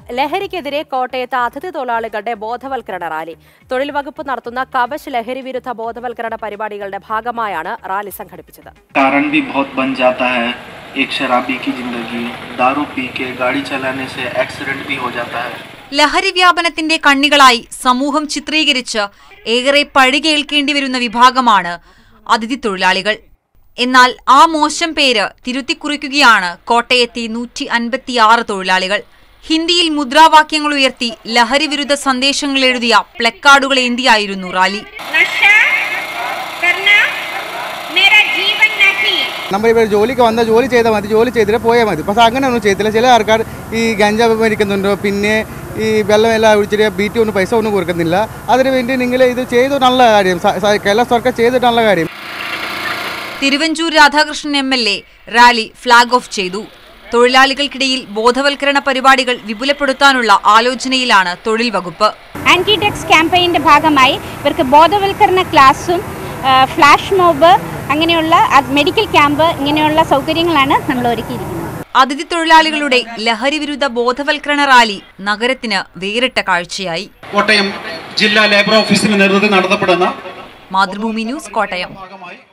ലഹരിക്കെതിരെ കോട്ടയത്ത് അതിഥി തൊഴിലാളികളുടെ ബോധവൽക്കരണ റാലി തൊഴിൽ വകുപ്പ് നടത്തുന്ന കവച് ലഹരി വിരുദ്ധ ബോധവൽക്കരണ പരിപാടികളുടെ ഭാഗമായാണ് റാലി സംഘടിപ്പിച്ചത് कारण भी बहुत बन जाता है एक शराबी की जिंदगी दारू पी के गाड़ी चलाने से एक्सीडेंट भी हो जाता है ലഹരി വ്യാപനത്തിന്റെ കണ്ണികളായി സമൂഹം ചിത്രീകരിച്ച് ഏറെ പഴി കേൾക്കേണ്ടി വരുന്ന വിഭാഗമാണ് അതിഥി തൊഴിലാളികൾ എന്നാൽ ആ മോശം പേര് തിരുത്തിക്കുറിക്കുകയാണ് കോട്ടയത്തെ നൂറ്റി അൻപത്തിയാറ് തൊഴിലാളികൾ ഹിന്ദിയിൽ മുദ്രാവാക്യങ്ങൾ ഉയർത്തി ലഹരി വിരുദ്ധ സന്ദേശങ്ങൾ എഴുതിയ പ്ലക്കാർഡുകൾ ഏന്തിയായിരുന്നു റാലി नशा करना मेरा जीवन नहीं നമ്മൾ ഇവർ ജോലിക്ക് വന്ന ജോലി ചെയ്താൽ മതി ജോലി ചെയ്തിട്ട് പോയാൽ മതി പക്ഷെ അങ്ങനെയൊന്നും ചെയ്തില്ല ചില ആൾക്കാർ ഈ ഗഞ്ചാവ് മേടിക്കുന്നുണ്ട് പിന്നെ ഈ വെള്ളം എല്ലാം ഒഴിച്ചിട്ട് ബീറ്റി ഒന്നും പൈസ ഒന്നും കൊടുക്കുന്നില്ല അതിനു വേണ്ടി നിങ്ങൾ ഇത് ചെയ്തു നല്ല കാര്യം സ- സ- കേരള സർക്കാർ ചെയ്തിട്ട് നല്ല കാര്യം Thiruvanchoor Radhakrishnan M L A rally flag off ചെയ്തു തൊഴിലാളികൾക്കിടയിൽ ബോധവൽക്കരണ പരിപാടികൾ വിപുലപ്പെടുത്താനുള്ള ആലോചനയിലാണ് തൊഴിൽ വകുപ്പ് ആൻറ്റി ഡ്രഗ്സ് ക്യാമ്പയിൻ്റെ ഭാഗമായി ഇവർക്ക് ബോധവൽക്കരണ ക്ലാസ്സും ആ, ഫ്ലാഷ് മോബ് അങ്ങനെയുള്ള അത് മെഡിക്കൽ ക്യാമ്പ് ഇങ്ങനെയുള്ള സൗകര്യങ്ങളാണ് നമ്മൾ ഒരുക്കിയിരിക്കുന്നത് അതിഥി തൊഴിലാളികളുടെ ലഹരി വിരുദ്ധ ബോധവൽക്കരണ റാലി നഗരത്തിന് വേറിട്ട കാഴ്ചയായി കോട്ടയം ജില്ലാ ലേബർ ഓഫീസിന്റെ നേതൃത്വത്തിൽ നടത്തപ്പെടുന്ന മാതൃഭൂമി ന്യൂസ് കോട്ടയം ഭാഗമായി